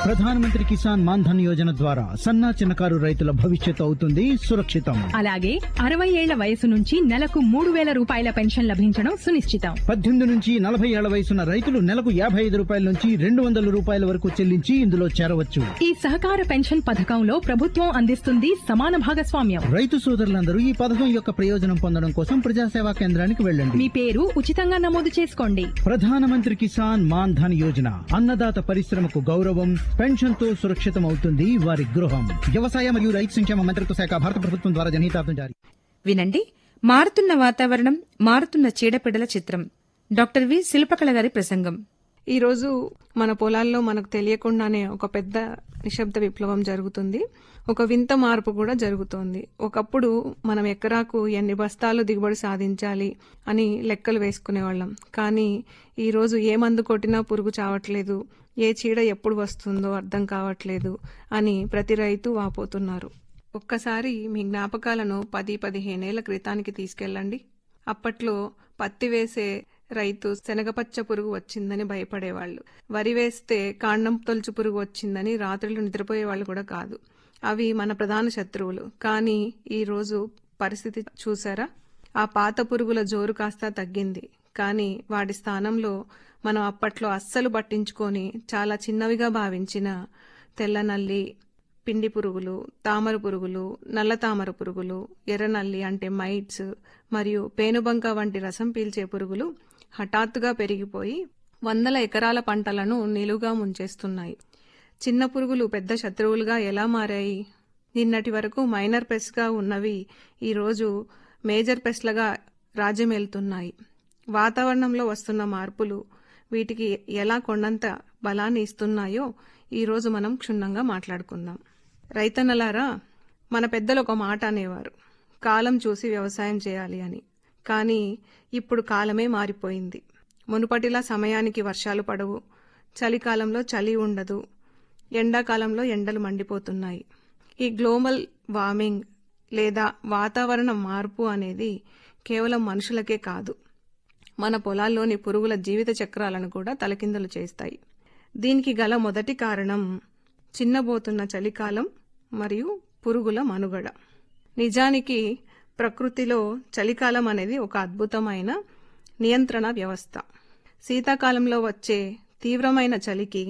ప్రధానమంత్రి కిసాన్ మాన్ ధన్ యోజన ద్వారా సన్నా చిన్నకారు రైతుల భవిష్యత్తు అవుతుంది సురక్షితం అలాగే అరవై ఏళ్ల వయసు నుంచి నెలకు మూడు వేల రూపాయల పెన్షన్ లభించడం సునిశ్చితం పద్దెనిమిది నుంచి నలభై ఏళ్ల వయసున్న రైతులు నెలకు యాభై ఐదు రూపాయల నుంచి రెండు వందల రూపాయల వరకు చెల్లించి ఇందులో చేరవచ్చు ఈ సహకార పెన్షన్ పథకంలో ప్రభుత్వం అందిస్తుంది సమాన భాగస్వామ్యం రైతు సోదరులందరూ ఈ పథకం యొక్క ప్రయోజనం పొందడం కోసం ప్రజాసేవా కేంద్రానికి వెళ్ళండి మీ పేరు ఉచితంగా నమోదు చేసుకోండి ప్రధానమంత్రి కిసాన్ మాన్ ధన్ యోజన అన్నదాత పరిశ్రమకు గౌరవం పెన్షన్ తో సురక్షితం అవుతుంది వారి గృహం వ్యవసాయ మరియు రైతు సంక్షేమ మంత్రిత్వ శాఖ భారత ప్రభుత్వం ద్వారా జనహితార్థం జారీ వినండి మారుతున్న వాతావరణం మారుతున్న చీడపీడల చిత్రం డాక్టర్ వి శిల్పకళ గారి ప్రసంగం ఈరోజు మన పొలాల్లో మనకు తెలియకుండానే ఒక పెద్ద నిశ్శబ్ద విప్లవం జరుగుతుంది ఒక వింత మార్పు కూడా జరుగుతోంది ఒకప్పుడు మనం ఎకరాకు ఎన్ని బస్తాలు దిగుబడి సాధించాలి అని లెక్కలు వేసుకునేవాళ్ళం కానీ ఈరోజు ఏ మందు కొట్టినా పురుగు చావట్లేదు ఏ చీడ ఎప్పుడు వస్తుందో అర్థం కావట్లేదు అని ప్రతి రైతు వాపోతున్నారు ఒక్కసారి మీ జ్ఞాపకాలను పది పదిహేనేళ్ల క్రితానికి తీసుకెళ్ళండి అప్పట్లో పత్తి వేసే రైతు శనగపచ్చ పురుగు వచ్చిందని భయపడేవాళ్ళు వరి వేస్తే కాండం తొలుచు పురుగు వచ్చిందని రాత్రులు నిద్రపోయేవాళ్ళు కూడా కాదు అవి మన ప్రధాన శత్రువులు కానీ ఈరోజు పరిస్థితి చూసారా ఆ పాత పురుగుల జోరు కాస్త తగ్గింది కానీ వాటి స్థానంలో మనం అప్పట్లో అస్సలు పట్టించుకొని చాలా చిన్నవిగా భావించిన తెల్లనల్లి పిండి పురుగులు తామర పురుగులు నల్ల తామర పురుగులు ఎర్రనల్లి అంటే మైట్స్ మరియు పేనుబంక వంటి రసం పీల్చే పురుగులు హఠాత్తుగా పెరిగిపోయి వందల ఎకరాల పంటలను నిలువుగా ముంచేస్తున్నాయి చిన్న పురుగులు పెద్ద శత్రువులుగా ఎలా మారాయి నిన్నటి వరకు మైనర్ పెస్ట్గా ఉన్నవి ఈరోజు మేజర్ పెస్ట్లుగా రాజ్యమేలుతున్నాయి వాతావరణంలో వస్తున్న మార్పులు వీటికి ఎలా కొండంత బలాన్ని ఇస్తున్నాయో ఈరోజు మనం క్షుణ్ణంగా మాట్లాడుకుందాం రైతన్నలారా మన పెద్దలు ఒక మాట అనేవారు కాలం చూసి వ్యవసాయం చేయాలి అని కానీ ఇప్పుడు కాలమే మారిపోయింది మునుపటిలా సమయానికి వర్షాలు పడవు చలికాలంలో చలి ఉండదు ఎండాకాలంలో ఎండలు మండిపోతున్నాయి ఈ గ్లోబల్ వార్మింగ్ లేదా వాతావరణ మార్పు అనేది కేవలం మనుషులకే కాదు మన పొలాల్లోని పురుగుల జీవిత చక్రాలను కూడా తలకిందలు చేస్తాయి దీనికి గల మొదటి కారణం చిన్నబోతున్న చలికాలం మరియు పురుగుల మనుగడ నిజానికి ప్రకృతిలో చలికాలం అనేది ఒక అద్భుతమైన నియంత్రణ వ్యవస్థ శీతాకాలంలో వచ్చే తీవ్రమైన చలికి